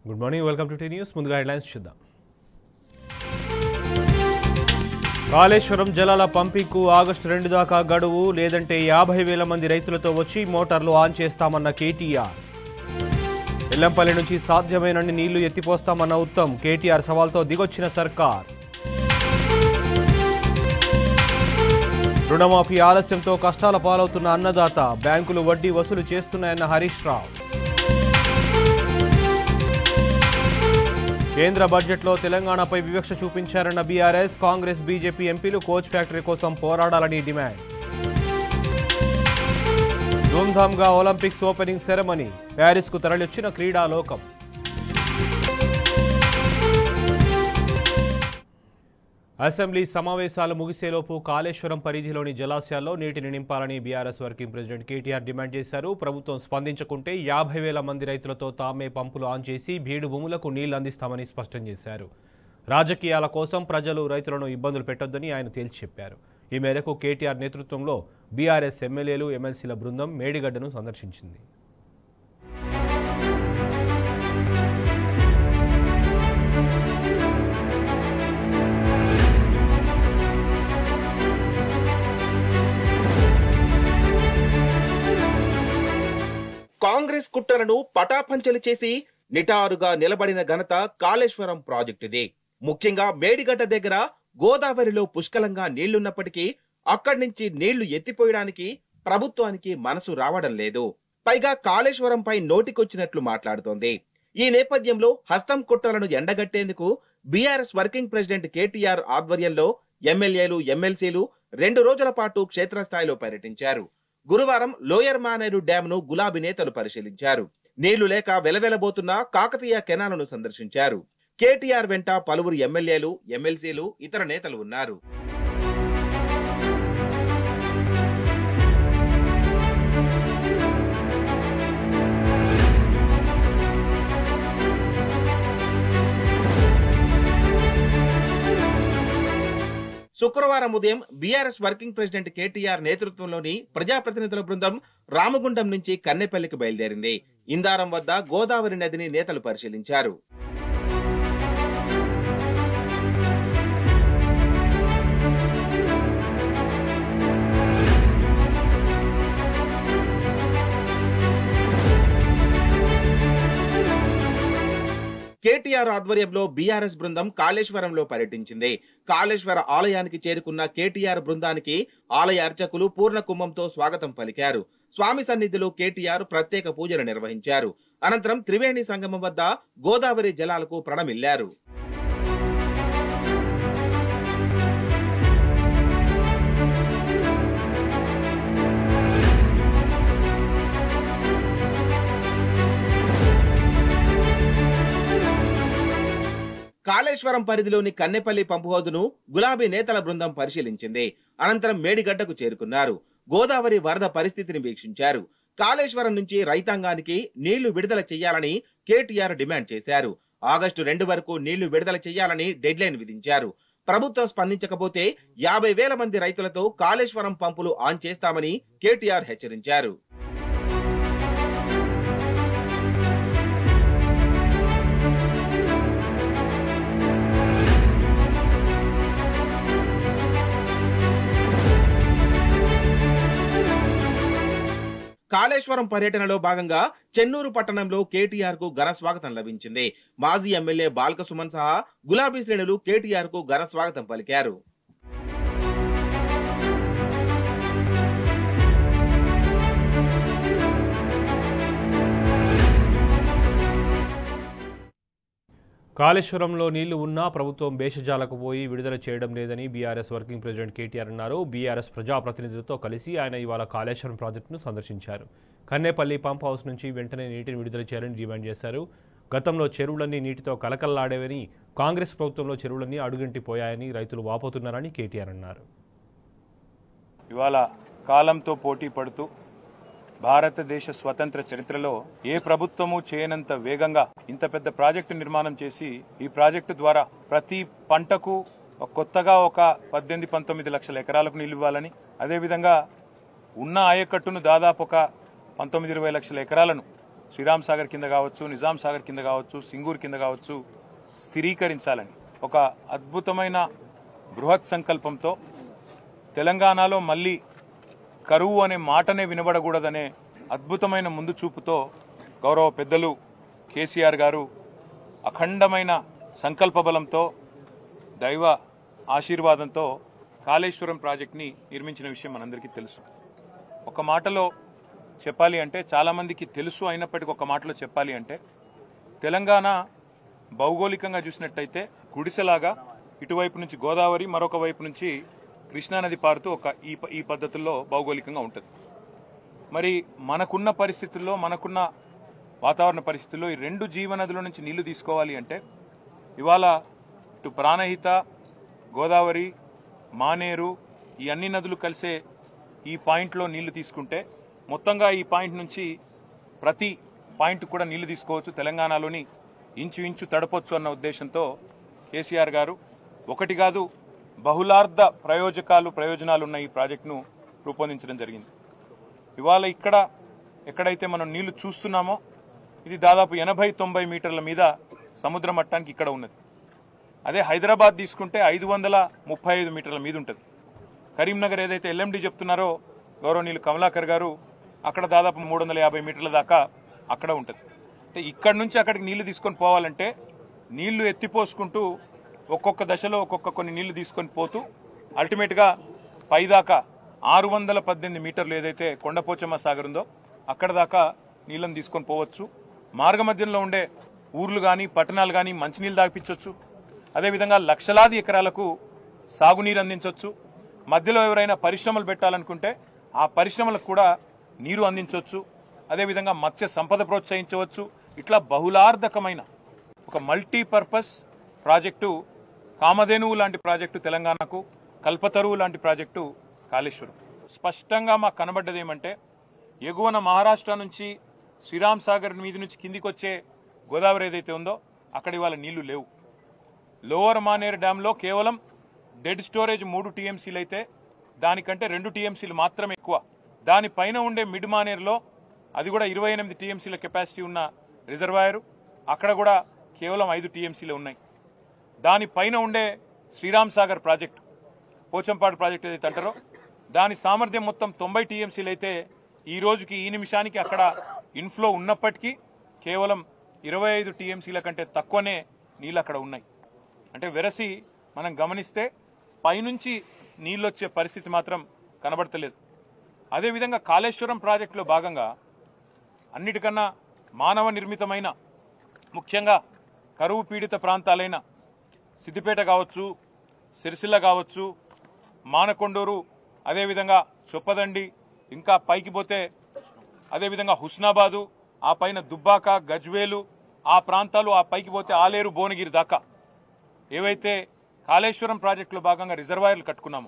good morning welcome to T News ముందుగా headlines చూద్దాం కాళేశ్వరం జలాల పంపింగ్కు ఆగస్టు రెండు దాకా గడువు లేదంటే యాభై వేల మంది రైతులతో వచ్చి మోటార్లు ఆన్ చేస్తామన్న కేటీఆర్ ఎల్లంపల్లి నుంచి సాధ్యమైనన్ని నీళ్లు ఎత్తిపోస్తామన్న ఉత్తమ్ కేటీఆర్ సవాల్తో దిగొచ్చిన సర్కార్ రుణమాఫీ ఆలస్యంతో కష్టాల పాలవుతున్న అన్నదాత బ్యాంకులు వడ్డీ వసూలు చేస్తున్నాయన్న హరీష్ రావు కేంద్ర బడ్జెట్లో తెలంగాణపై వివక్ష చూపించారన్న BRS Congress BJP MPs coach factory కోసం పోరాడాలని డిమాండ్ ధూమ్ధామ్గా ఒలింపిక్స్ ఓపెనింగ్ సెరమనీ ప్యారిస్కు తరలిొచ్చిన క్రీడా లోకం అసెంబ్లీ సమావేశాలు ముగిసేలోపు కాళేశ్వరం పరిధిలోని జలాశయాల్లో నీటిని నింపాలని BRS working president KTR demand చేశారు ప్రభుత్వం స్పందించకుంటే యాభై వేల మంది రైతులతో తామే పంపులు ఆన్ చేసి బీడు భూములకు నీళ్లు అందిస్తామని స్పష్టం చేశారు రాజకీయాల కోసం ప్రజలు రైతులను ఇబ్బందులు పెట్టొద్దని ఆయన తేల్చి చెప్పారు ఈ మేరకు కేటీఆర్ నేతృత్వంలో బీఆర్ఎస్ ఎమ్మెల్యేలు ఎమ్మెల్సీల బృందం మేడిగడ్డను సందర్శించింది కాంగ్రెస్ కుట్రలను పటాపంచలు చేసి నిటారుగా నిలబడిన ఘనత కాళేశ్వరం ప్రాజెక్టుది ముఖ్యంగా మేడిగడ్డ దగ్గర గోదావరిలో పుష్కలంగా నీళ్లున్నప్పటికీ అక్కడి నుంచి నీళ్లు ఎత్తిపోయడానికి ప్రభుత్వానికి మనసు రావడం లేదు పైగా కాళేశ్వరంపై నోటికొచ్చినట్లు మాట్లాడుతోంది ఈ నేపథ్యంలో హస్తం కుట్రలను ఎండగట్టేందుకు బీఆర్ఎస్ వర్కింగ్ ప్రెసిడెంట్ కేటీఆర్ ఆధ్వర్యంలో ఎమ్మెల్యేలు ఎమ్మెల్సీలు రెండు రోజుల పాటు క్షేత్రస్థాయిలో పర్యటించారు గురువారం లోయర్ మానేరు డ్యామ్ ను గులాబీ నేతలు పరిశీలించారు నీళ్లు లేక వెలవెలబోతున్న కాకతీయ కెనాలను సందర్శించారు కేటీఆర్ వెంట పలువురు ఎమ్మెల్యేలు ఎమ్మెల్సీలు ఇతర నేతలు ఉన్నారు శుక్రవారం ఉదయం బీఆర్ఎస్ వర్కింగ్ ప్రెసిడెంట్ కేటీఆర్ నేతృత్వంలోని ప్రజాప్రతినిధుల బృందం రామగుండం నుంచి కన్నెపల్లికి బయలుదేరింది ఇందారం వద్ద గోదావరి నదిని నేతలు పరిశీలించారు కేటీఆర్ ఆధ్వర్యంలో బీఆర్ఎస్ బృందం కాళేశ్వరంలో పర్యటించింది కాళేశ్వర ఆలయానికి చేరుకున్న కేటీఆర్ బృందానికి ఆలయ అర్చకులు పూర్ణ కుంభంతో స్వాగతం పలికారు స్వామి సన్నిధిలో కేటీఆర్ ప్రత్యేక పూజలు నిర్వహించారు అనంతరం త్రివేణి సంగమం వద్ద గోదావరి జలాలకు ప్రణమిల్లారు కాళేశ్వరం పరిధిలోని కన్నెపల్లి పంపు హౌదును గులాబీ నేతల బృందం పరిశీలించింది అనంతరం మేడిగడ్డకు చేరుకున్నారు గోదావరి వరద పరిస్థితిని వీక్షించారు కాళేశ్వరం నుంచి రైతాంగానికి నీళ్లు విడుదల చేయాలని కేటీఆర్ డిమాండ్ చేశారు ఆగస్టు రెండు వరకు నీళ్లు విడుదల చేయాలని డెడ్లైన్ విధించారు ప్రభుత్వం స్పందించకపోతే యాభై వేల మంది రైతులతో కాళేశ్వరం పంపులు ఆన్ చేస్తామని కేటీఆర్ హెచ్చరించారు కాళేశ్వరం పర్యటనలో భాగంగా చెన్నూరు పట్టణంలో కేటీఆర్ కు ఘన స్వాగతం లభించింది మాజీ ఎమ్మెల్యే బాల్క సుమన్ సహా గులాబీ శ్రేణులు కేటీఆర్ కు ఘన స్వాగతం పలికారు కాళేశ్వరంలో నీళ్లు ఉన్నా ప్రభుత్వం భేషజాలకు పోయి విడుదల చేయడం లేదని బీఆర్ఎస్ వర్కింగ్ ప్రెసిడెంట్ కేటీఆర్ అన్నారు బీఆర్ఎస్ ప్రజాప్రతినిధులతో కలిసి ఆయన ఇవాళ కాళేశ్వరం ప్రాజెక్టును సందర్శించారు కన్నేపల్లి పంప్ హౌస్ నుంచి వెంటనే నీటిని విడుదల చేయాలని డిమాండ్ చేశారు గతంలో చెరువులన్నీ నీటితో కలకల్లాడేవని కాంగ్రెస్ ప్రభుత్వంలో చెరువులన్నీ అడుగంటిపోయాయని రైతులు వాపోతున్నారని కేటీఆర్ అన్నారు ఇవాళ కాలంతో పోటీ పడుతూ భారతదేశ స్వతంత్ర చరిత్రలో ఏ ప్రభుత్వము చేయనంత వేగంగా ఇంత పెద్ద ప్రాజెక్టు నిర్మాణం చేసి ఈ ప్రాజెక్టు ద్వారా ప్రతి పంటకు ఒక కొత్తగా ఒక పద్దెనిమిది పంతొమ్మిది లక్షల ఎకరాలకు నీళ్లు ఇవ్వాలని అదేవిధంగా ఉన్న ఆయకట్టును దాదాపు ఒక పంతొమ్మిది ఇరవై లక్షల ఎకరాలను శ్రీరామ్ సాగర్ కింద కావచ్చు నిజాం సాగర్ కింద కావచ్చు సింగూర్ కింద కావచ్చు స్థిరీకరించాలని ఒక అద్భుతమైన బృహత్ సంకల్పంతో తెలంగాణలో మళ్ళీ కరువు అనే మాటనే వినబడకూడదనే అద్భుతమైన ముందు చూపుతో గౌరవ పెద్దలు కేసీఆర్ గారు అఖండమైన సంకల్ప బలంతో దైవ ఆశీర్వాదంతో కాళేశ్వరం ప్రాజెక్ట్ని నిర్మించిన విషయం మనందరికీ తెలుసు ఒక మాటలో చెప్పాలి అంటే చాలామందికి తెలుసు అయినప్పటికీ ఒక మాటలో చెప్పాలి అంటే తెలంగాణ భౌగోళికంగా చూసినట్టయితే గుడిసెలాగా ఇటువైపు నుంచి గోదావరి మరొక వైపు నుంచి కృష్ణానది పారుతూ ఒక ఈ ప- ఈ పద్ధతుల్లో భౌగోళికంగా ఉంటుంది మరి మనకున్న పరిస్థితుల్లో మనకున్న వాతావరణ పరిస్థితుల్లో ఈ రెండు జీవనదుల నుంచి నీళ్లు తీసుకోవాలి అంటే ఇవాళ ఇటు ప్రాణహిత గోదావరి మానేరు ఈ అన్ని నదులు కలిసే ఈ పాయింట్లో నీళ్లు తీసుకుంటే మొత్తంగా ఈ పాయింట్ నుంచి ప్రతి పాయింట్ కూడా నీళ్లు తీసుకోవచ్చు తెలంగాణలోని ఇంచు ఇంచు తడపొచ్చు అన్న ఉద్దేశంతో కేసీఆర్ గారు ఒకటి కాదు బహుళార్థ ప్రయోజకాలు ప్రయోజనాలు ఉన్న ఈ ప్రాజెక్టును రూపొందించడం జరిగింది ఇవాళ ఇక్కడ ఎక్కడైతే మనం నీళ్లు చూస్తున్నామో ఇది దాదాపు ఎనభై తొంభై మీటర్ల మీద సముద్ర మట్టానికి ఇక్కడ ఉన్నది అదే హైదరాబాద్ తీసుకుంటే ఐదు వందల ముప్పై ఐదు మీటర్ల మీద ఉంటుంది కరీంనగర్ ఏదైతే ఎల్ఎండి చెప్తున్నారో గౌరవనీయులు కమలాకర్ గారు అక్కడ దాదాపు మూడు వందల యాభై మీటర్ల దాకా అక్కడ ఉంటుంది అంటే ఇక్కడ నుంచి అక్కడికి నీళ్లు తీసుకొని పోవాలంటే నీళ్లు ఎత్తిపోసుకుంటూ ఒక్కొక్క దశలో ఒక్కొక్క కొన్ని నీళ్లు తీసుకొని పోతూ అల్టిమేట్గా పైదాకా ఆరు వందల పద్దెనిమిది మీటర్లు ఏదైతే కొండపోచమ్మ సాగర్ ఉందో అక్కడ దాకా నీళ్ళని తీసుకొని పోవచ్చు మార్గ మధ్యంలో ఉండే ఊర్లు కానీ పట్టణాలు కానీ మంచినీళ్ళు దాపిచ్చొచ్చు అదేవిధంగా లక్షలాది ఎకరాలకు సాగునీరు అందించవచ్చు మధ్యలో ఎవరైనా పరిశ్రమలు పెట్టాలనుకుంటే ఆ పరిశ్రమలకు కూడా నీరు అందించవచ్చు అదేవిధంగా మత్స్య సంపద ప్రోత్సహించవచ్చు ఇట్లా బహుళార్థకమైన ఒక మల్టీపర్పస్ ప్రాజెక్టు కామధేనువు లాంటి ప్రాజెక్టు తెలంగాణకు కల్పతరువు లాంటి ప్రాజెక్టు కాళేశ్వరం స్పష్టంగా మాకు కనబడ్డది ఏమంటే ఎగువన మహారాష్ట్ర నుంచి శ్రీరామ్ సాగర్ మీది నుంచి కిందికి వచ్చే గోదావరి ఏదైతే ఉందో అక్కడ ఇవాళ నీళ్లు లేవు లోవర్ మానేర్ డ్యాంలో కేవలం డెడ్ స్టోరేజ్ మూడు టీఎంసీలు అయితే దానికంటే రెండు టీఎంసీలు మాత్రమే ఎక్కువ దానిపైన ఉండే మిడ్ మానేర్లో అది కూడా ఇరవై ఎనిమిది టీఎంసీల కెపాసిటీ ఉన్న రిజర్వాయర్ అక్కడ కూడా కేవలం ఐదు టీఎంసీలు ఉన్నాయి దానిపైన ఉండే శ్రీరామ్ సాగర్ ప్రాజెక్టు పోచంపాడు ప్రాజెక్ట్ ఏదైతే అంటారో దాని సామర్థ్యం మొత్తం తొంభై టీఎంసీలు అయితే ఈ రోజుకి ఈ నిమిషానికి అక్కడ ఇన్ఫ్లో ఉన్నప్పటికీ కేవలం ఇరవై ఐదు టీఎంసీల కంటే తక్కువనే నీళ్ళు అక్కడ ఉన్నాయి అంటే వెరసి మనం గమనిస్తే పైనుంచి నీళ్ళు వచ్చే పరిస్థితి మాత్రం కనబడతలేదు అదేవిధంగా కాళేశ్వరం ప్రాజెక్టులో భాగంగా అన్నిటికన్నా మానవ నిర్మితమైన ముఖ్యంగా కరువు పీడిత ప్రాంతాలైన సిద్దిపేట కావచ్చు సిరిసిల్ల కావచ్చు మానకొండూరు అదేవిధంగా చొప్పదండి ఇంకా పైకి పోతే అదేవిధంగా హుస్నాబాదు ఆ పైన దుబ్బాక గజ్వేలు ఆ ప్రాంతాలు ఆ పైకి పోతే ఆలేరు భువనగిరి దాకా ఏవైతే కాళేశ్వరం ప్రాజెక్టులో భాగంగా రిజర్వాయర్లు కట్టుకున్నాము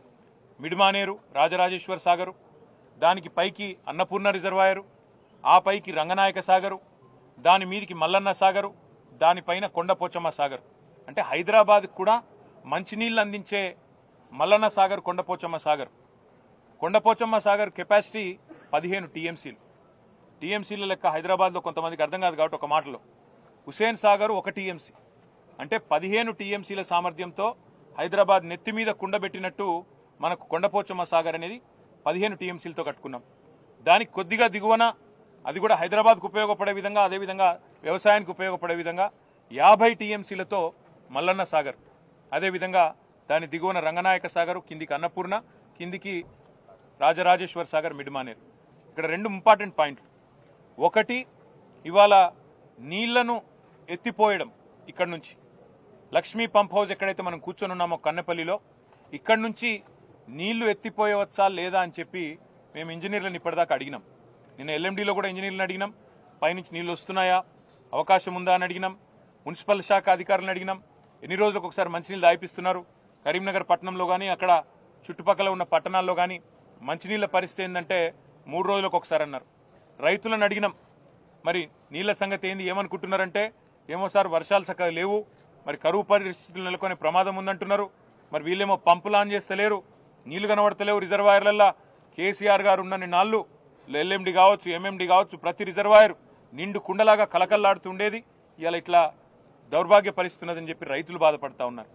మిడిమానేరు రాజరాజేశ్వర సాగరు దానికి పైకి అన్నపూర్ణ రిజర్వాయరు ఆ పైకి రంగనాయక సాగరు దాని మీదికి మల్లన్న సాగరు దానిపైన కొండపోచమ్మ సాగర్ అంటే హైదరాబాద్ కూడా మంచినీళ్ళు అందించే మల్లన్న సాగర్ కొండపోచమ్మ సాగర్ కొండపోచమ్మ సాగర్ కెపాసిటీ పదిహేను టీఎంసీలు టీఎంసీల లెక్క హైదరాబాద్లో కొంతమందికి అర్థం కాదు కాబట్టి ఒక మాటలో హుసేన్ సాగర్ ఒక టీఎంసీ అంటే పదిహేను టీఎంసీల సామర్థ్యంతో హైదరాబాద్ నెత్తి మీద కుండబెట్టినట్టు మనకు కొండపోచమ్మ సాగర్ అనేది పదిహేను టీఎంసీలతో కట్టుకున్నాం దానికి కొద్దిగా దిగువన అది కూడా హైదరాబాద్కు ఉపయోగపడే విధంగా అదేవిధంగా వ్యవసాయానికి ఉపయోగపడే విధంగా యాభై టీఎంసీలతో మల్లన్న సాగర్ అదేవిధంగా దాని దిగువన రంగనాయక సాగర్ కిందికి అన్నపూర్ణ కిందికి రాజరాజేశ్వర్ సాగర్ మిడ్మానేర్ ఇక్కడ రెండు ఇంపార్టెంట్ పాయింట్లు ఒకటి ఇవాళ నీళ్లను ఎత్తిపోయడం ఇక్కడ నుంచి లక్ష్మీ పంప్ హౌస్ ఎక్కడైతే మనం కూర్చొని ఉన్నామో కన్నెపల్లిలో ఇక్కడ నుంచి నీళ్లు ఎత్తిపోయవచ్చా లేదా అని చెప్పి మేము ఇంజనీర్లను ఇప్పటిదాకా అడిగినాం నిన్న ఎల్ఎండిలో కూడా ఇంజనీర్లను అడిగినాం పైనుంచి నీళ్లు వస్తున్నాయా అవకాశం ఉందా అని అడిగినాం మున్సిపల్ శాఖ అధికారులను అడిగినాం ఎన్ని రోజులకు ఒకసారి మంచినీళ్ళు దాయిపిస్తున్నారు కరీంనగర్ పట్టణంలో కానీ అక్కడ చుట్టుపక్కల ఉన్న పట్టణాల్లో కానీ మంచినీళ్ళ పరిస్థితి ఏంటంటే మూడు రోజులకు ఒకసారి అన్నారు రైతులను అడిగినాం మరి నీళ్ల సంగతి ఏంది ఏమనుకుంటున్నారంటే ఏమో సార్ వర్షాలు చక్కగా లేవు మరి కరువు పరిస్థితులు నెలకొనే ప్రమాదం ఉందంటున్నారు మరి వీళ్ళేమో పంపులు ఆన్ చేస్తలేరు నీళ్లు కనబడతలేవు రిజర్వాయర్లల్లా కేసీఆర్ గారు ఉన్నన్ని నాళ్ళు ఎల్ఎండి కావచ్చు ఎంఎండి కావచ్చు ప్రతి రిజర్వాయర్ నిండు కుండలాగా కలకల్లాడుతుండేది ఇవాళ ఇట్లా దౌర్భాగ్య పరిస్థితున్నదని చెప్పి రైతులు బాధపడతా ఉన్నారు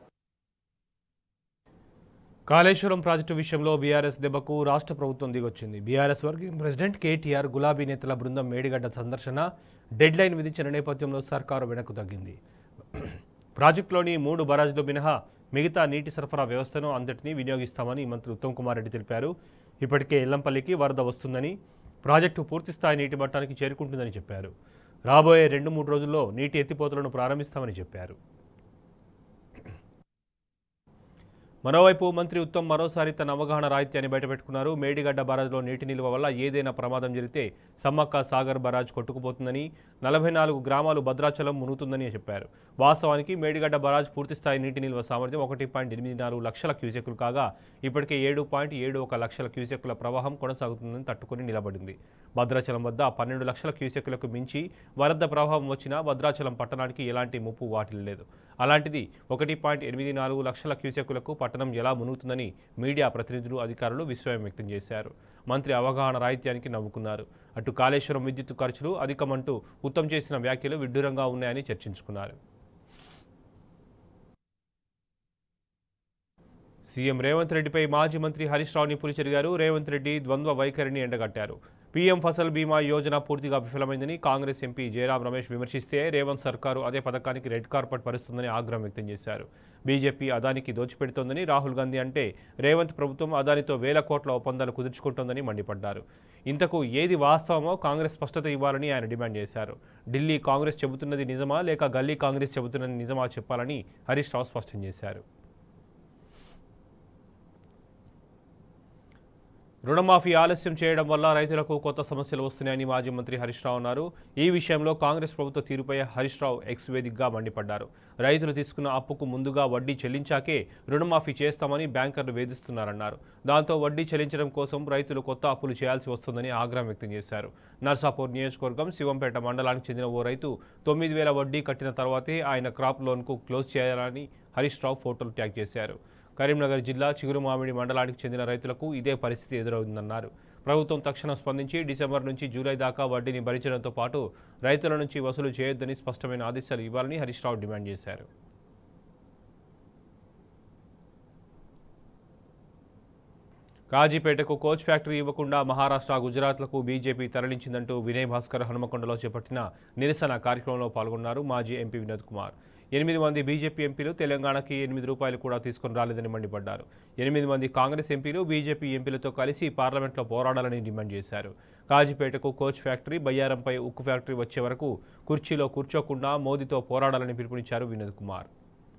కాళేశ్వరం ప్రాజెక్టు విషయంలో బీఆర్ఎస్ దెబ్బకు రాష్ట్ర ప్రభుత్వం దిగొచ్చింది బీఆర్ఎస్ వర్కింగ్ ప్రెసిడెంట్ కేటీఆర్ గులాబీ నేతల బృందం మేడిగడ్డ సందర్శన డెడ్ లైన్ విధించిన నేపథ్యంలో సర్కారు వెనక్కు తగ్గింది ప్రాజెక్టులోని మూడు బరాజ్లు మినహా మిగతా నీటి సరఫరా వ్యవస్థను అంతటినీ వినియోగిస్తామని మంత్రి ఉత్తమ్ కుమార్ రెడ్డి తెలిపారు ఇప్పటికే ఎల్లంపల్లికి వరద వస్తుందని ప్రాజెక్టు పూర్తిస్థాయి నీటి మట్టానికి చేరుకుంటుందని చెప్పారు రాబోయే రెండు మూడు రోజుల్లో నీటి ఎత్తిపోతలను ప్రారంభిస్తామని చెప్పారు మరోవైపు మంత్రి ఉత్తమ్ మరోసారి తన అవగాహన రాహిత్యాన్ని బయటపెట్టుకున్నారు మేడిగడ్డ బరాజ్లో నీటి నిల్వ వల్ల ఏదైనా ప్రమాదం జరిగితే సమ్మక్క సాగర్ బరాజ్ కొట్టుకుపోతుందని నలభై నాలుగు గ్రామాలు భద్రాచలం మునుగుతుందని చెప్పారు వాస్తవానికి మేడిగడ్డ బరాజ్ పూర్తిస్థాయి నీటి నిల్వ సామర్థ్యం ఒకటి పాయింట్ ఎనిమిది నాలుగు లక్షల క్యూసెక్కులు కాగా ఇప్పటికే ఏడు పాయింట్ ఏడు ఒక లక్షల క్యూసెక్కుల ప్రవాహం కొనసాగుతుందని తట్టుకుని నిలబడింది భద్రాచలం వద్ద పన్నెండు లక్షల క్యూసెక్కులకు మించి వరద ప్రవాహం వచ్చినా భద్రాచలం పట్టణానికి ఎలాంటి ముప్పు వాటిల్లలేదు అలాంటిది ఒకటి పాయింట్ ఎనిమిది నాలుగు లక్షల క్యూసెక్కులకు పట్టణం ఎలా మునుగుతుందని మీడియా ప్రతినిధులు అధికారులు విస్మయం వ్యక్తం చేశారు మంత్రి అవగాహన రాహిత్యానికి నవ్వుకున్నారు అటు కాళేశ్వరం విద్యుత్ ఖర్చులు అధికమంటూ ఉత్తమ్ చేసిన వ్యాఖ్యలు విడ్డూరంగా ఉన్నాయని చర్చించుకున్నారు సీఎం రేవంత్ రెడ్డిపై మాజీ మంత్రి హరీష్ రావు నిప్పులు చెరిగారు రేవంత్ రెడ్డి ద్వంద్వ వైఖరిని ఎండగట్టారు పీఎం ఫసల్ బీమా యోజన పూర్తిగా విఫలమైందని కాంగ్రెస్ ఎంపీ జయరాం రమేష్ విమర్శిస్తే రేవంత్ సర్కారు అదే పథకానికి రెడ్ కార్పెట్ పరుస్తుందని ఆగ్రహం వ్యక్తం చేశారు బీజేపీ అదానికి దోచిపెడుతోందని రాహుల్ గాంధీ అంటే రేవంత్ ప్రభుత్వం అదానితో వేల కోట్ల ఒప్పందాలు కుదుర్చుకుంటోందని మండిపడ్డారు ఇంతకు ఏది వాస్తవమో కాంగ్రెస్ స్పష్టత ఇవ్వాలని ఆయన డిమాండ్ చేశారు ఢిల్లీ కాంగ్రెస్ చెబుతున్నది నిజమా లేక గల్లీ కాంగ్రెస్ చెబుతున్నది నిజమా చెప్పాలని హరీష్ రావు స్పష్టం చేశారు రుణమాఫీ ఆలస్యం చేయడం వల్ల రైతులకు కొత్త సమస్యలు వస్తున్నాయని మాజీ మంత్రి హరీష్ రావు అన్నారు ఈ విషయంలో కాంగ్రెస్ ప్రభుత్వ తీరుపై హరీష్ రావు ఎక్స్ వేదికగా మండిపడ్డారు రైతులు తీసుకున్న అప్పుకు ముందుగా వడ్డీ చెల్లించాకే రుణమాఫీ చేస్తామని బ్యాంకర్లు వేధిస్తున్నారన్నారు దాంతో వడ్డీ చెల్లించడం కోసం రైతులు కొత్త అప్పులు చేయాల్సి వస్తుందని ఆగ్రహం వ్యక్తం చేశారు నర్సాపూర్ నియోజకవర్గం శివంపేట మండలానికి చెందిన ఓ రైతు తొమ్మిది వేల వడ్డీ కట్టిన తర్వాతే ఆయన క్రాప్ లోన్కు క్లోజ్ చేయాలని హరీష్ రావు ఫోటోలు ట్యాగ్ చేశారు కరీంనగర్ జిల్లా చిగురుమామిడి మండలానికి చెందిన రైతులకు ఇదే పరిస్థితి ఎదురవుతుందన్నారు ప్రభుత్వం తక్షణం స్పందించి డిసెంబర్ నుంచి జూలై దాకా వడ్డీని భరించడంతో పాటు రైతుల నుంచి వసూలు చేయొద్దని స్పష్టమైన ఆదేశాలు ఇవ్వాలని హరీష్ రావు డిమాండ్ చేశారు కాజీపేటకు కోచ్ ఫ్యాక్టరీ ఇవ్వకుండా మహారాష్ట్ర గుజరాత్లకు బీజేపీ తరలించిందంటూ వినయ్ భాస్కర్ హనుమకొండలో చేపట్టిన నిరసన కార్యక్రమంలో పాల్గొన్నారు మాజీ ఎంపీ వినోద్ కుమార్ ఎనిమిది మంది బీజేపీ ఎంపీలు తెలంగాణకి ఎనిమిది రూపాయలు కూడా తీసుకొని రాలేదని మండిపడ్డారు ఎనిమిది మంది కాంగ్రెస్ ఎంపీలు బీజేపీ ఎంపీలతో కలిసి పార్లమెంట్లో పోరాడాలని డిమాండ్ చేశారు కాజీపేటకు కోచ్ ఫ్యాక్టరీ బయ్యారంపై ఉక్కు ఫ్యాక్టరీ వచ్చే వరకు కుర్చీలో కూర్చోకుండా మోదీతో పోరాడాలని పిలుపునిచ్చారు వినోద్ కుమార్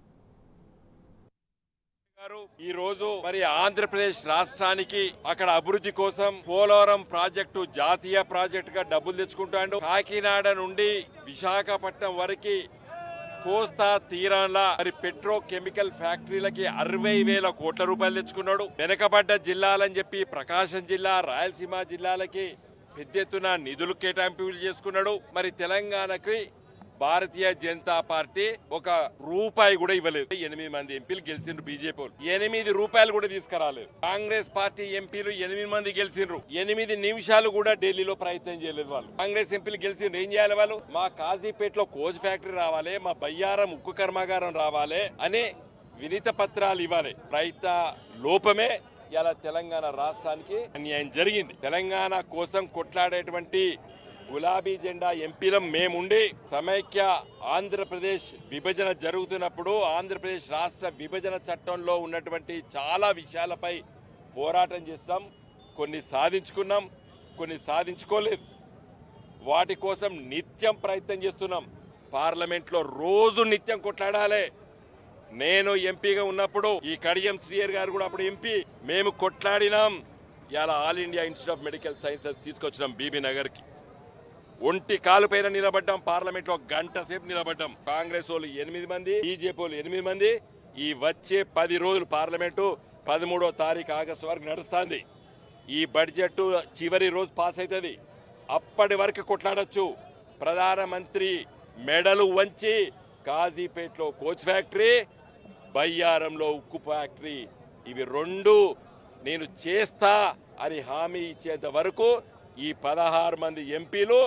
గారు ఈ రోజు మరి ఆంధ్రప్రదేశ్ రాష్ట్రానికి అక్కడ అభివృద్ధి కోసం పోలవరం ప్రాజెక్టు జాతీయ ప్రాజెక్ట్ గా డబ్బులు తెచ్చుకుంటాడు కాకినాడ నుండి విశాఖపట్నం వరకు కోస్తా తీరాల మరి పెట్రో కెమికల్ ఫ్యాక్టరీలకి అరవై వేల కోట్ల రూపాయలు తెచ్చుకున్నాడు వెనకబడ్డ జిల్లాలని చెప్పి ప్రకాశం జిల్లా రాయలసీమ జిల్లాలకి పెద్ద ఎత్తున నిధులు కేటాయింపులు చేసుకున్నాడు మరి తెలంగాణకి భారతీయ జనతా పార్టీ ఒక రూపాయి కూడా ఇవ్వలేదు ఎనిమిది మంది ఎంపీలు గెలిచిండ్రు బీజేపీ వాళ్ళు ఎనిమిది రూపాయలు కూడా తీసుకురాలేదు కాంగ్రెస్ పార్టీ ఎంపీలు ఎనిమిది మంది గెలిచిండ్రు ఎనిమిది నిమిషాలు కూడా ఢిల్లీలో ప్రయత్నం చేయలేదు వాళ్ళు కాంగ్రెస్ ఎంపీలు గెలిచిండ్రు ఏం చేయాలి వాళ్ళు మా కాజీపేటలో కోచ్ ఫ్యాక్టరీ రావాలి మా బయ్యారం ఉక్కు కర్మాగారం రావాలి అని వినీత పత్రాలు ఇవ్వాలి రైత లోపమే ఇలా తెలంగాణ రాష్ట్రానికి అన్యాయం జరిగింది తెలంగాణ కోసం కొట్లాడేటువంటి గులాబీ జెండా ఎంపీలం మేముండి సమైక్య ఆంధ్రప్రదేశ్ విభజన జరుగుతున్నప్పుడు ఆంధ్రప్రదేశ్ రాష్ట్ర విభజన చట్టంలో ఉన్నటువంటి చాలా విషయాలపై పోరాటం చేస్తాం కొన్ని సాధించుకున్నాం కొన్ని సాధించుకోలేదు వాటి కోసం నిత్యం ప్రయత్నం చేస్తున్నాం పార్లమెంట్లో రోజు నిత్యం కొట్లాడాలి నేను ఎంపీగా ఉన్నప్పుడు ఈ కడియం శ్రీయర్ గారు కూడా అప్పుడు ఎంపీ మేము కొట్లాడినాం ఇలా All India Institute of Medical Sciences తీసుకొచ్చినాం బీబీ నగర్కి ఒంటి కాలు పైన నిలబడ్డాం పార్లమెంట్ లో గంట సేపు నిలబడ్డాం కాంగ్రెస్ వాళ్ళు ఎనిమిది మంది బీజేపీ వాళ్ళు ఎనిమిది మంది ఈ వచ్చే పది రోజులు పార్లమెంటు పదమూడో తారీఖు ఆగస్టు వరకు నడుస్తుంది ఈ బడ్జెట్ చివరి రోజు పాస్ అవుతుంది అప్పటి వరకు కొట్లాడొచ్చు ప్రధానమంత్రి మెడలు వంచి కాజీపేటలో కోచ్ ఫ్యాక్టరీ బయ్యారంలో ఉక్కు ఫ్యాక్టరీ ఇవి రెండు నేను చేస్తా అని హామీ ఇచ్చేంత వరకు ఈ పదహారు మంది ఎంపీలు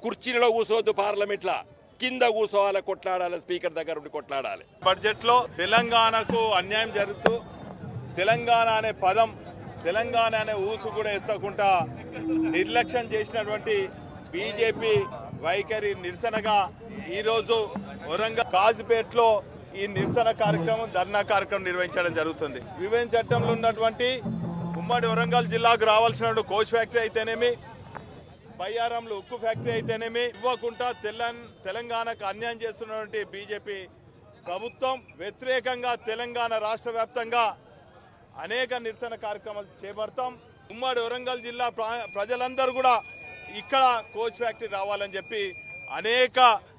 కుర్చీలలో కూర్చోవద్దు పార్లమెంట్లా కింద కూర్చోవాలి కొట్లాడాలి స్పీకర్ దగ్గర ఉండి కొట్లాడాలి బడ్జెట్ లో తెలంగాణకు అన్యాయం జరుగుతూ తెలంగాణ అనే పదం తెలంగాణ అనే ఊసు కూడా ఎత్తకుండా నిర్లక్ష్యం చేసినటువంటి బీజేపీ వైఖరి నిరసనగా ఈరోజు వరంగల్ కాజుపేటలో ఈ నిరసన కార్యక్రమం ధర్నా కార్యక్రమం నిర్వహించడం జరుగుతుంది విభజన చట్టంలో ఉన్నటువంటి ఉమ్మడి వరంగల్ జిల్లాకు రావాల్సిన కోచ్ ఫ్యాక్టరీ అయితేనేమి బయ్యారంలో ఉక్కు ఫ్యాక్టరీ అయితేనేమి ఇవ్వకుండా తెలంగాణ తెలంగాణకు అన్యాయం చేస్తున్నటువంటి బీజేపీ ప్రభుత్వం వ్యతిరేకంగా తెలంగాణ రాష్ట్ర వ్యాప్తంగా అనేక నిరసన కార్యక్రమాలు చేపడతాం ఉమ్మడి వరంగల్ జిల్లా ప్రా- ప్రజలందరూ కూడా ఇక్కడ కోచ్ ఫ్యాక్టరీ రావాలని చెప్పి అనేక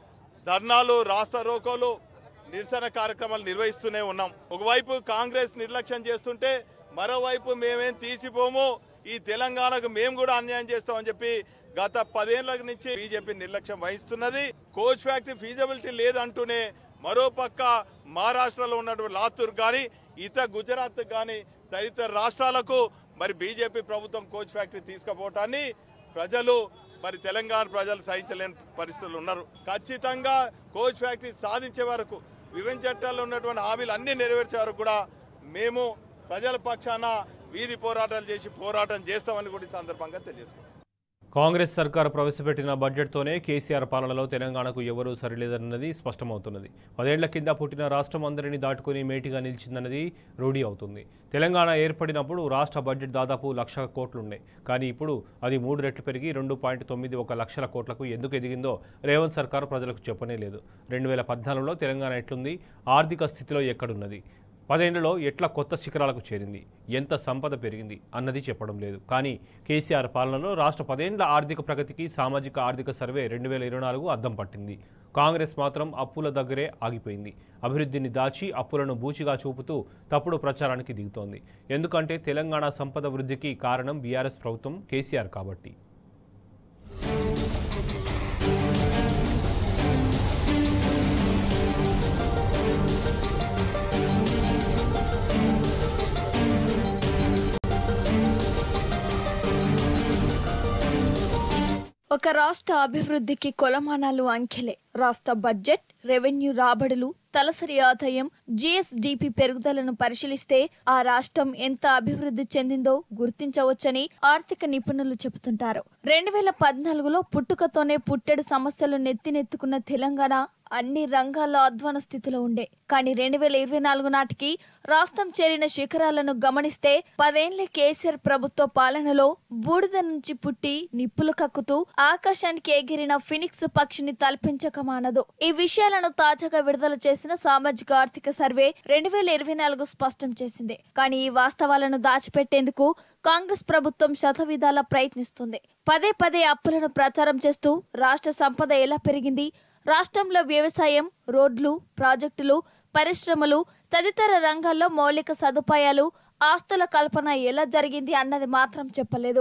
ధర్నాలు రాస్తా రోకోలు నిరసన కార్యక్రమాలు నిర్వహిస్తూనే ఉన్నాం ఒకవైపు కాంగ్రెస్ నిర్లక్ష్యం చేస్తుంటే మరోవైపు మేమేం తీసిపోము ఈ తెలంగాణకు మేము కూడా అన్యాయం చేస్తామని చెప్పి గత పదేళ్ల నుంచి బీజేపీ నిర్లక్ష్యం వహిస్తున్నది కోచ్ ఫ్యాక్టరీ ఫీజబిలిటీ లేదంటూనే మరో పక్క మహారాష్ట్రలో ఉన్నటువంటి లాతూర్ కానీ ఇతర గుజరాత్ కానీ తదితర రాష్ట్రాలకు మరి బీజేపీ ప్రభుత్వం కోచ్ ఫ్యాక్టరీ తీసుకుపోవటాన్ని ప్రజలు మరి తెలంగాణ ప్రజలు సహించలేని పరిస్థితులు ఉన్నారు ఖచ్చితంగా కోచ్ ఫ్యాక్టరీ సాధించే వరకు విభజన చట్టాల్లో ఉన్నటువంటి హామీలు అన్ని నెరవేర్చే వరకు కూడా మేము ప్రజల పక్షాన వీధి పోరాటాలు చేసి పోరాటం చేస్తామని కూడా ఈ సందర్భంగా తెలియజేసుకుంటాం కాంగ్రెస్ సర్కార్ ప్రవేశపెట్టిన బడ్జెట్తోనే కేసీఆర్ పాలనలో తెలంగాణకు ఎవరూ సరిలేదన్నది స్పష్టమవుతున్నది పదేళ్ల కింద పుట్టిన రాష్ట్రం అందరినీ దాటుకుని మేటిగా నిలిచిందన్నది రూఢీ అవుతుంది తెలంగాణ ఏర్పడినప్పుడు రాష్ట్ర బడ్జెట్ దాదాపు లక్ష కోట్లుండే కానీ ఇప్పుడు అది మూడు రెట్లు పెరిగి రెండు పాయింట్ తొమ్మిది ఒక లక్షల కోట్లకు ఎందుకు ఎదిగిందో రేవంత్ సర్కార్ ప్రజలకు చెప్పనే లేదు రెండు వేల పద్నాలుగులో తెలంగాణ ఎట్లుంది ఆర్థిక స్థితిలో ఎక్కడున్నది పదేళ్లలో ఎట్లా కొత్త శిఖరాలకు చేరింది ఎంత సంపద పెరిగింది అన్నది చెప్పడం లేదు కానీ కేసీఆర్ పాలనలో రాష్ట్ర పదేండ్ల ఆర్థిక ప్రగతికి సామాజిక ఆర్థిక సర్వే రెండు వేల ఇరవై నాలుగు అద్దం పట్టింది కాంగ్రెస్ మాత్రం అప్పుల దగ్గరే ఆగిపోయింది అభివృద్ధిని దాచి అప్పులను బూచిగా చూపుతూ తప్పుడు ప్రచారానికి దిగుతోంది ఎందుకంటే తెలంగాణ సంపద వృద్ధికి కారణం బీఆర్ఎస్ ప్రభుత్వం కేసీఆర్ కాబట్టి ఒక రాష్ట్ర అభివృద్ధికి కొలమానాలు అంకెలే రాష్ట్ర బడ్జెట్ రెవెన్యూ రాబడులు తలసరి ఆదాయం జిఎస్డిపి పెరుగుదలను పరిశీలిస్తే ఆ రాష్ట్రం ఎంత అభివృద్ధి చెందిందో గుర్తించవచ్చని ఆర్థిక నిపుణులు చెబుతుంటారు రెండు వేల పద్నాలుగులో పుట్టుకతోనే పుట్టెడు సమస్యలు నెత్తినెత్తుకున్న తెలంగాణ అన్ని రంగాల్లో అధ్వాన స్థితిలో ఉండే కానీ రెండు వేల ఇరవై నాలుగు నాటికి రాష్ట్రం చేరిన శిఖరాలను గమనిస్తే పదేళ్ల కేసీఆర్ ప్రభుత్వ పాలనలో బూడిద నుంచి పుట్టి నిప్పులు కక్కుతూ ఆకాశానికి ఎగిరిన ఫినిక్స్ పక్షిని తలపించక మానదు ఈ విషయాలను తాజాగా విడుదల చేసిన సామాజిక ఆర్థిక సర్వే రెండు వేల ఇరవై నాలుగు స్పష్టం చేసింది కానీ ఈ వాస్తవాలను దాచిపెట్టేందుకు కాంగ్రెస్ ప్రభుత్వం శతవిధాలా ప్రయత్నిస్తుంది పదే పదే అప్పులను ప్రచారం చేస్తూ రాష్ట్ర సంపద ఎలా పెరిగింది రాష్ట్రంలో వ్యవసాయం రోడ్లు ప్రాజెక్టులు పరిశ్రమలు తదితర రంగాల్లో మౌలిక సదుపాయాలు ఆస్తుల కల్పన ఎలా జరిగింది అన్నది మాత్రం చెప్పలేదు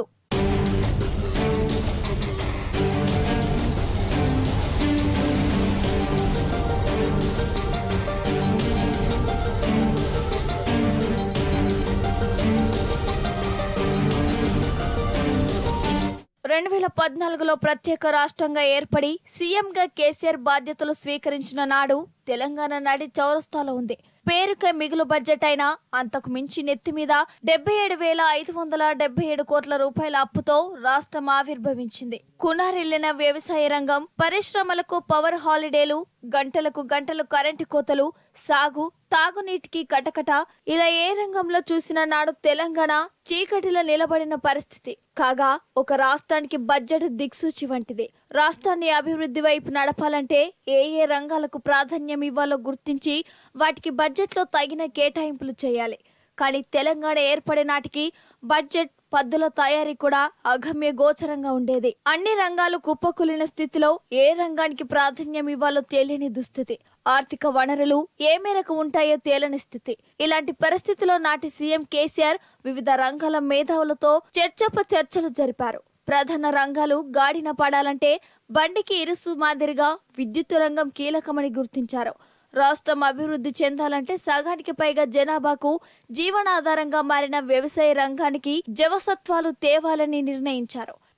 రెండు వేల పద్నాలుగులో ప్రత్యేక రాష్ట్రంగా ఏర్పడి సీఎంగా కేసీఆర్ బాధ్యతలు స్వీకరించిన నాడు తెలంగాణ నడి చౌరస్తాలో ఉంది పేరుకే మిగులు బడ్జెట్ అయినా అంతకు మించి నెత్తి మీద డెబ్బై ఏడు వేల ఐదు వందల డెబ్బై ఏడు కోట్ల రూపాయల అప్పుతో రాష్ట్రం ఆవిర్భవించింది కునారిల్లిన వ్యవసాయ రంగం పరిశ్రమలకు పవర్ హాలిడేలు గంటలకు గంటలు కరెంటు కోతలు సాగు తాగునీటికి కటకట ఇలా ఏ రంగంలో చూసినా నాడు తెలంగాణ చీకటిలో నిలబడిన పరిస్థితి కాగా ఒక రాష్ట్రానికి బడ్జెట్ దిక్సూచి వంటిది రాష్ట్రాన్ని అభివృద్ధి వైపు నడపాలంటే ఏ ఏ రంగాలకు ప్రాధాన్యం ఇవ్వాలో గుర్తించి వాటికి బడ్జెట్లో తగిన కేటాయింపులు చేయాలి కానీ తెలంగాణ ఏర్పడే నాటికి బడ్జెట్ పద్దుల తయారీ కూడా అగమ్య గోచరంగా ఉండేది అన్ని రంగాలు కుప్పకూలిన స్థితిలో ఏ రంగానికి ప్రాధాన్యం ఇవ్వాలో తెలియని దుస్థితి ఆర్థిక వనరులు ఏ మేరకు ఉంటాయో తేలని స్థితి ఇలాంటి పరిస్థితిలో నాటి సీఎం కేసీఆర్ వివిధ రంగాల మేధావులతో చర్చోప చర్చలు జరిపారు ప్రధాన రంగాలు గాడిన పడాలంటే బండికి ఇరుసు మాదిరిగా విద్యుత్ రంగం కీలకమని గుర్తించారు రాష్ట్రం అభివృద్ధి చెందాలంటే సగానికి పైగా జనాభాకు జీవనాధారంగా మారిన వ్యవసాయ రంగానికి జవసత్వాలు తేవాలని నిర్ణయించారు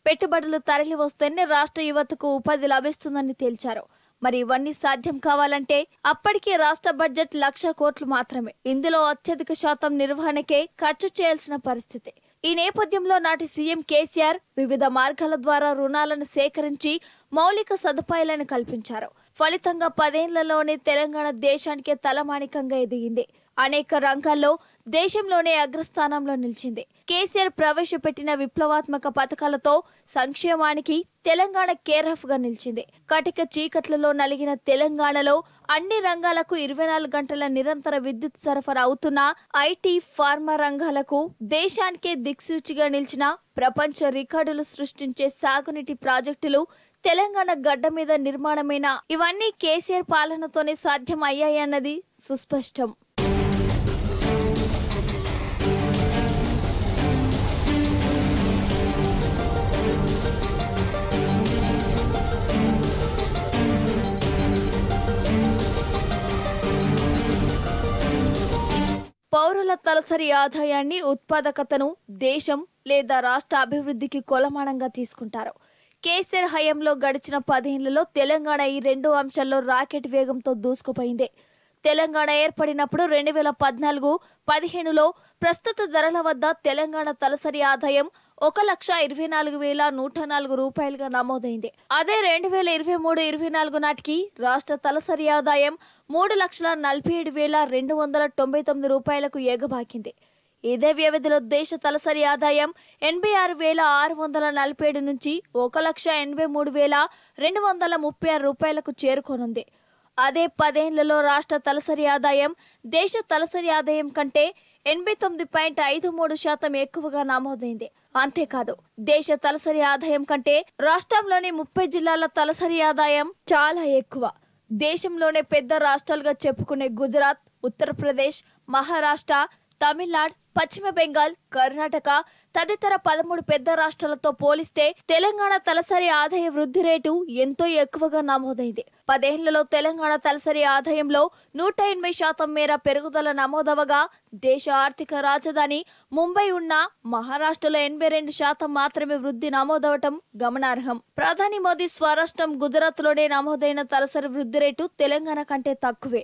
పెట్టుబడులు తరలి వస్తేనే రాష్ట్ర యువతకు ఉపాధి లభిస్తుందని తేల్చారు మరి ఇవన్నీ సాధ్యం కావాలంటే అప్పటికే రాష్ట్ర బడ్జెట్ లక్ష కోట్లు మాత్రమే ఇందులో అత్యధిక శాతం నిర్వహణకే ఖర్చు చేయాల్సిన పరిస్థితి ఈ నేపథ్యంలో నాటి సీఎం కేసీఆర్ వివిధ మార్గాల ద్వారా రుణాలను సేకరించి మౌలిక సదుపాయాలను కల్పించారు ఫలితంగా పదేళ్లలోనే తెలంగాణ దేశానికే తలమానికంగా ఎదిగింది అనేక రంగాల్లో దేశంలోనే అగ్రస్థానంలో నిలిచింది కేసీఆర్ ప్రవేశపెట్టిన విప్లవాత్మక పథకాలతో సంక్షేమానికి తెలంగాణ కేర్ఆఫ్ గా నిలిచింది కటిక చీకట్లలో నలిగిన తెలంగాణలో అన్ని రంగాలకు ఇరవై నాలుగు గంటల నిరంతర విద్యుత్ సరఫరా అవుతున్న ఐటీ ఫార్మా రంగాలకు దేశానికే దిక్సూచిగా నిలిచిన ప్రపంచ రికార్డులు సృష్టించే సాగునీటి ప్రాజెక్టులు తెలంగాణ గడ్డ మీద నిర్మాణమైన ఇవన్నీ కేసీఆర్ పాలనతోనే సాధ్యం అయ్యాయన్నది సుస్పష్టం పౌరుల తలసరి ఆదాయాన్ని ఉత్పాదకతను దేశం లేదా రాష్ట్ర అభివృద్ధికి కొలమానంగా తీసుకుంటారు కేసీఆర్ హయాంలో గడిచిన పదేళ్లలో తెలంగాణ ఈ రెండు అంశాల్లో రాకెట్ వేగంతో దూసుకుపోయింది తెలంగాణ ఏర్పడినప్పుడు రెండు వేల పద్నాలుగు పదిహేనులో ప్రస్తుత ధరల వద్ద తెలంగాణ తలసరి ఆదాయం ఒక లక్ష ఇరవై నాలుగు వేల నూట నాలుగు రూపాయలుగా నమోదైంది అదే రెండు వేల ఇరవై మూడు ఇరవై నాలుగు నాటికి రాష్ట్ర తలసరి ఆదాయం మూడు లక్షల నలభై ఏడు వేల రెండు వందల తొంభై తొమ్మిది రూపాయలకు ఎగబాకింది ఇదే వ్యవధిలో దేశ తలసరి ఆదాయం ఎనభై ఆరు వేల ఆరు వందల నలభై ఏడు నుంచి ఒక లక్ష ఎనభై మూడు వేల రెండు వందల ముప్పై ఆరు రూపాయలకు చేరుకోనుంది అదే పదేళ్లలో రాష్ట్ర తలసరి ఆదాయం దేశ తలసరి ఆదాయం కంటే ఎనభై తొమ్మిది పాయింట్ ఐదు మూడు శాతం ఎక్కువగా నమోదైంది అంతేకాదు దేశ తలసరి ఆదాయం కంటే రాష్ట్రంలోని ముప్పై జిల్లాల తలసరి ఆదాయం చాలా ఎక్కువ దేశంలోనే పెద్ద రాష్ట్రాలుగా చెప్పుకునే గుజరాత్ ఉత్తరప్రదేశ్ మహారాష్ట్ర తమిళనాడు పశ్చిమ బెంగాల్ కర్ణాటక తదితర పదమూడు పెద్ద రాష్ట్రాలతో పోలిస్తే తెలంగాణ తలసరి ఆదాయ వృద్ధి రేటు ఎంతో ఎక్కువగా నమోదైంది పదేళ్లలో తెలంగాణ తలసరి ఆదాయంలో నూట ఎనభై శాతం మేర పెరుగుదల నమోదవగా దేశ ఆర్థిక రాజధాని ముంబై ఉన్న మహారాష్ట్రలో ఎనభై రెండు శాతం మాత్రమే వృద్ధి నమోదవటం గమనార్హం ప్రధాని మోదీ స్వరాష్ట్రం గుజరాత్లోనే నమోదైన తలసరి వృద్ధి రేటు తెలంగాణ కంటే తక్కువే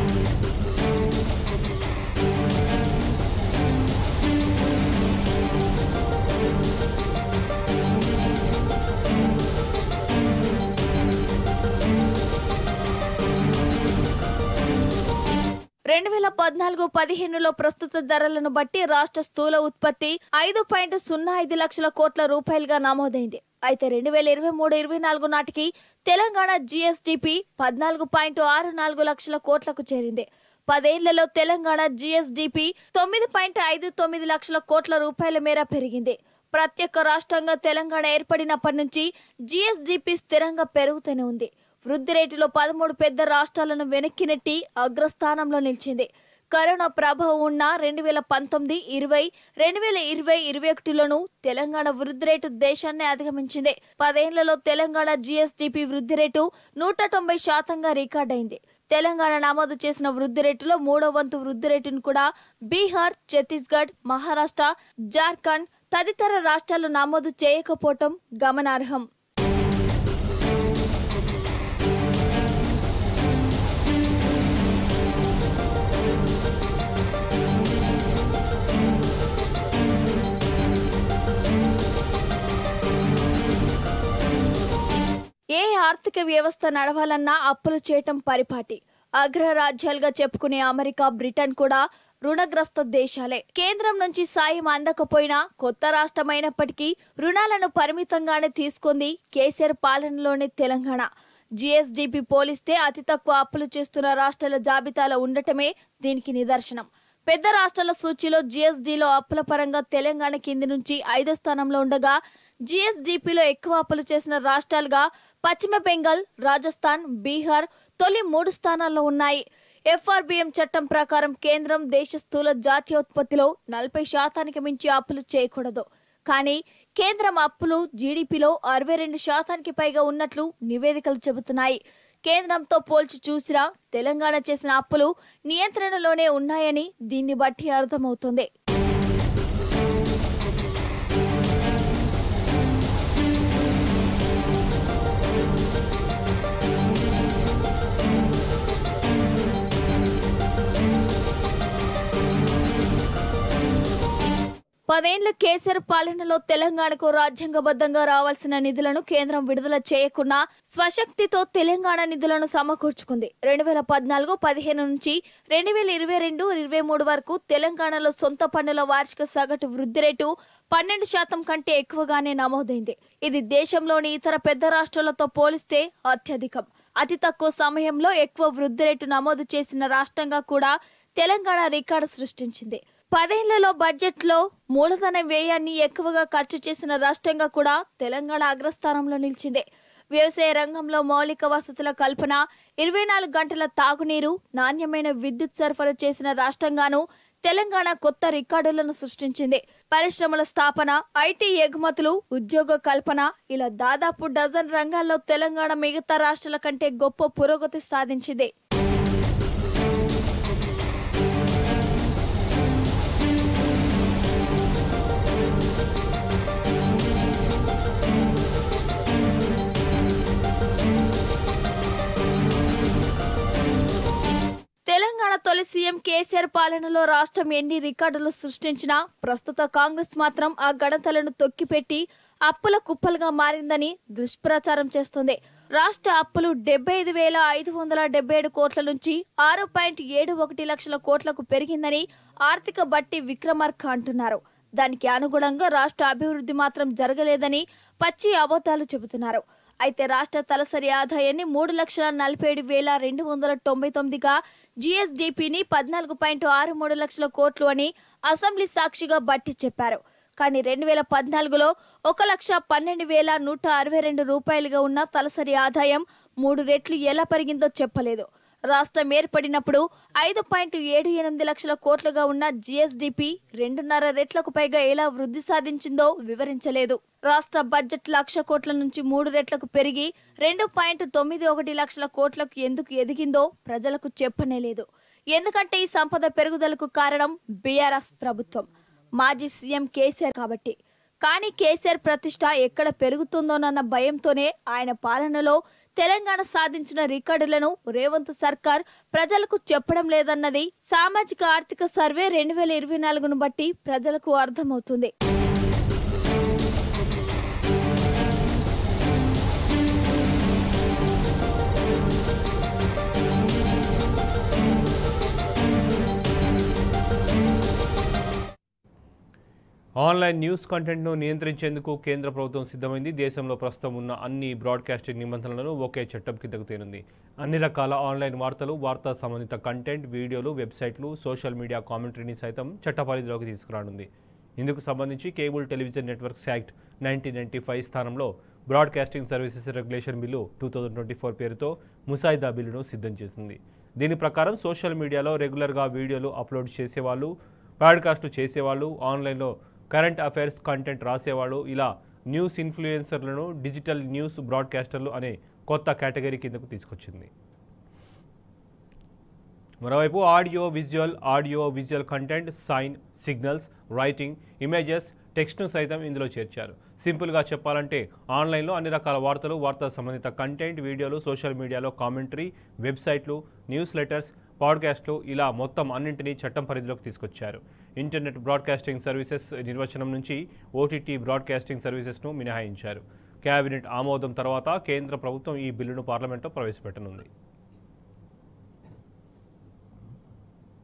రెండు వేల పద్నాలుగు పదిహేనులో ప్రస్తుత ధరలను బట్టి రాష్ట్ర స్థూల ఉత్పత్తి ఐదు పాయింట్ సున్నా ఐదు లక్షల కోట్ల రూపాయలుగా నమోదైంది అయితే రెండు వేల ఇరవై మూడు ఇరవై నాలుగు నాటికి తెలంగాణ జీఎస్డిపి పద్నాలుగు పాయింట్ ఆరు నాలుగు లక్షల కోట్లకు చేరింది పదేళ్లలో తెలంగాణ జీఎస్డిపి తొమ్మిది పాయింట్ ఐదు తొమ్మిది లక్షల కోట్ల రూపాయల మేర పెరిగింది ప్రత్యేక రాష్ట్రంగా తెలంగాణ ఏర్పడినప్పటి నుంచి జీఎస్డిపి స్థిరంగా పెరుగుతూనే ఉంది వృద్ధి రేటులో పదమూడు పెద్ద రాష్ట్రాలను వెనక్కి నెట్టి అగ్రస్థానంలో నిలిచింది కరోనా ప్రభావం ఉన్న రెండు వేల పంతొమ్మిది ఇరవై రెండు వేల ఇరవై ఇరవై ఒకటిలోనూ తెలంగాణ వృద్ధి రేటు దేశాన్ని అధిగమించింది పదేళ్లలో తెలంగాణ జీఎస్డిపి వృద్ధి రేటు నూట తొంభై శాతంగా రికార్డైంది తెలంగాణ నమోదు చేసిన వృద్ధి రేటులో మూడో వంతు వృద్ధి రేటును కూడా బీహార్ ఛత్తీస్గఢ్ మహారాష్ట్ర జార్ఖండ్ తదితర రాష్ట్రాలు నమోదు చేయకపోవటం గమనార్హం ఏ ఆర్థిక వ్యవస్థ నడవాలన్నా అప్పులు చేయటం పరిపాటి అగ్రరాజ్యాలుగా చెప్పుకునే అమెరికా బ్రిటన్ కూడా రుణగ్రస్త దేశాలే కేంద్రం నుంచి సాయం అందకపోయినా కొత్త రాష్ట్రమైనప్పటికీ రుణాలను పరిమితంగానే తీసుకుంది కేసీఆర్ పాలనలోని తెలంగాణ జీఎస్డీపీ పోలిస్తే అతి తక్కువ అప్పులు చేస్తున్న రాష్ట్రాల జాబితాలో ఉండటమే దీనికి నిదర్శనం పెద్ద రాష్ట్రాల సూచీలో జీఎస్డీలో అప్పుల పరంగా తెలంగాణ కింది నుంచి ఐదో స్థానంలో ఉండగా జీఎస్డీపీలో ఎక్కువ అప్పులు చేసిన రాష్ట్రాలుగా పశ్చిమ బెంగాల్ రాజస్థాన్ బీహార్ తొలి మూడు స్థానాల్లో ఉన్నాయి ఎఫ్ఆర్బిఎం చట్టం ప్రకారం కేంద్రం దేశ స్థూల జాతీయోత్పత్తిలో నలభై శాతానికి మించి అప్పులు చేయకూడదు కానీ కేంద్రం అప్పులు జీడీపీలో అరవై రెండు శాతానికి పైగా ఉన్నట్లు నివేదికలు చెబుతున్నాయి కేంద్రంతో పోల్చి చూసినా తెలంగాణ చేసిన అప్పులు నియంత్రణలోనే ఉన్నాయని దీన్ని బట్టి అర్థమవుతుంది పదేండ్ల కేసీఆర్ పాలనలో తెలంగాణకు రాజ్యాంగబద్ధంగా రావాల్సిన నిధులను కేంద్రం విడుదల చేయకున్నా స్వశక్తితో తెలంగాణ నిధులను సమకూర్చుకుంది రెండు వేల పద్నాలుగు పదిహేను నుంచి రెండు వేల ఇరవై రెండు ఇరవై మూడు వరకు తెలంగాణలో సొంత పన్నుల వార్షిక సగటు వృద్ధి రేటు పన్నెండు శాతం కంటే ఎక్కువగానే నమోదైంది ఇది దేశంలోని ఇతర పెద్ద రాష్ట్రాలతో పోలిస్తే అత్యధికం అతి తక్కువ సమయంలో ఎక్కువ వృద్ధి రేటు నమోదు చేసిన రాష్ట్రంగా కూడా తెలంగాణ రికార్డు సృష్టించింది పదేళ్లలో బడ్జెట్లో మూలధన వ్యయాన్ని ఎక్కువగా ఖర్చు చేసిన రాష్ట్రంగా కూడా తెలంగాణ అగ్రస్థానంలో నిలిచింది వ్యవసాయ రంగంలో మౌలిక వసతుల కల్పన ఇరవై నాలుగు గంటల తాగునీరు నాణ్యమైన విద్యుత్ సరఫరా చేసిన రాష్ట్రంగాను తెలంగాణ కొత్త రికార్డులను సృష్టించింది పరిశ్రమల స్థాపన ఐటీ ఎగుమతులు ఉద్యోగ కల్పన ఇలా దాదాపు డజన్ రంగాల్లో తెలంగాణ మిగతా రాష్ట్రాల కంటే గొప్ప పురోగతి సాధించింది తెలంగాణ తొలి సీఎం కేసీఆర్ పాలనలో రాష్ట్రం ఎన్ని రికార్డులు సృష్టించినా ప్రస్తుత కాంగ్రెస్ మాత్రం ఆ గణతలను తొక్కిపెట్టి అప్పుల కుప్పలుగా మారిందని దుష్ప్రచారం చేస్తుంది రాష్ట్ర అప్పులు డెబ్బై ఐదు వేల ఐదు వందల డెబ్బై ఏడు కోట్ల నుంచి ఆరు పాయింట్ ఏడు ఒకటి లక్షల కోట్లకు పెరిగిందని ఆర్థిక బట్టి విక్రమార్క అంటున్నారు దానికి అనుగుణంగా రాష్ట్ర అభివృద్ధి మాత్రం జరగలేదని పచ్చి అబద్ధాలు చెబుతున్నారు అయితే రాష్ట్ర తలసరి ఆదాయాన్ని మూడు లక్షల నలభై ఏడు వేల రెండు వందల తొంభై తొమ్మిదిగా జీఎస్డీపీని పద్నాలుగు పాయింట్ ఆరు మూడు లక్షల కోట్లు అని అసెంబ్లీ సాక్షిగా బట్టి చెప్పారు కానీ రెండు వేల పద్నాలుగులో ఒక లక్ష పన్నెండు వేల నూట అరవై రెండు రూపాయలుగా ఉన్న తలసరి ఆదాయం మూడు రెట్లు ఎలా పెరిగిందో చెప్పలేదు రాష్ట్రం ఏర్పడినప్పుడు ఐదు పాయింట్ ఏడు ఎనిమిది లక్షల కోట్లుగా ఉన్న జీఎస్డీపీ రెండున్నర రెట్లకు పైగా ఎలా వృద్ధి సాధించిందో వివరించలేదు రాష్ట్ర బడ్జెట్ లక్ష కోట్ల నుంచి మూడు రెట్లకు పెరిగి రెండు పాయింట్ తొమ్మిది ఒకటి లక్షల కోట్లకు ఎందుకు ఎదిగిందో ప్రజలకు చెప్పనే లేదు ఎందుకంటే ఈ సంపద పెరుగుదలకు కారణం బీఆర్ఎస్ ప్రభుత్వం మాజీ సీఎం కేసీఆర్ కాబట్టి కానీ కేసీఆర్ ప్రతిష్ట ఎక్కడ పెరుగుతుందోనన్న భయంతోనే ఆయన పాలనలో తెలంగాణ సాధించిన రికార్డులను రేవంత్ సర్కార్ ప్రజలకు చెప్పడం లేదన్నది సామాజిక ఆర్థిక సర్వే రెండు వేల ఇరవై నాలుగును బట్టి ప్రజలకు అర్థమవుతుంది ఆన్లైన్ న్యూస్ కంటెంట్ను నియంత్రించేందుకు కేంద్ర ప్రభుత్వం సిద్ధమైంది దేశంలో ప్రస్తుతం ఉన్న అన్ని బ్రాడ్కాస్టింగ్ నిబంధనలను ఒకే చట్టం కిందకు తేనుంది అన్ని రకాల ఆన్లైన్ వార్తలు వార్తా సంబంధిత కంటెంట్ వీడియోలు వెబ్సైట్లు సోషల్ మీడియా కామెంటరీని సైతం చట్ట పరిధిలోకి తీసుకురానుంది ఇందుకు సంబంధించి cable television networks act nineteen ninety five స్థానంలో broadcasting services regulation bill two thousand twenty four పేరుతో ముసాయిదా బిల్లును సిద్ధం చేసింది దీని ప్రకారం సోషల్ మీడియాలో రెగ్యులర్గా వీడియోలు అప్లోడ్ చేసేవాళ్ళు పాడ్కాస్ట్ చేసేవాళ్ళు ఆన్లైన్లో కరెంట్ అఫైర్స్ కంటెంట్ రాసేవాళ్ళు ఇలా న్యూస్ ఇన్ఫ్లుయెన్సర్లను డిజిటల్ న్యూస్ బ్రాడ్కాస్టర్లు అనే కొత్త కేటగిరీ కిందకు తీసుకొచ్చింది మరోవైపు audio visual audio visual content sign signals writing images టెక్స్ట్ను సైతం ఇందులో చేర్చారు సింపుల్గా చెప్పాలంటే ఆన్లైన్లో అన్ని రకాల వార్తలు వార్తా సంబంధిత కంటెంట్ వీడియోలు సోషల్ మీడియాలో కామెంటరీ వెబ్సైట్లు న్యూస్ లెటర్స్ పాడ్కాస్ట్లు ఇలా మొత్తం అన్నింటినీ చట్టం పరిధిలోకి తీసుకొచ్చారు ఇంటర్నెట్ బ్రాడ్కాస్టింగ్ సర్వీసెస్ నిర్వచనం నుంచి ఓటీటీ బ్రాడ్కాస్టింగ్ సర్వీసెస్ను మినహాయించారు కేబినెట్ ఆమోదం తర్వాత కేంద్ర ప్రభుత్వం ఈ బిల్లును పార్లమెంట్లో ప్రవేశపెట్టనుంది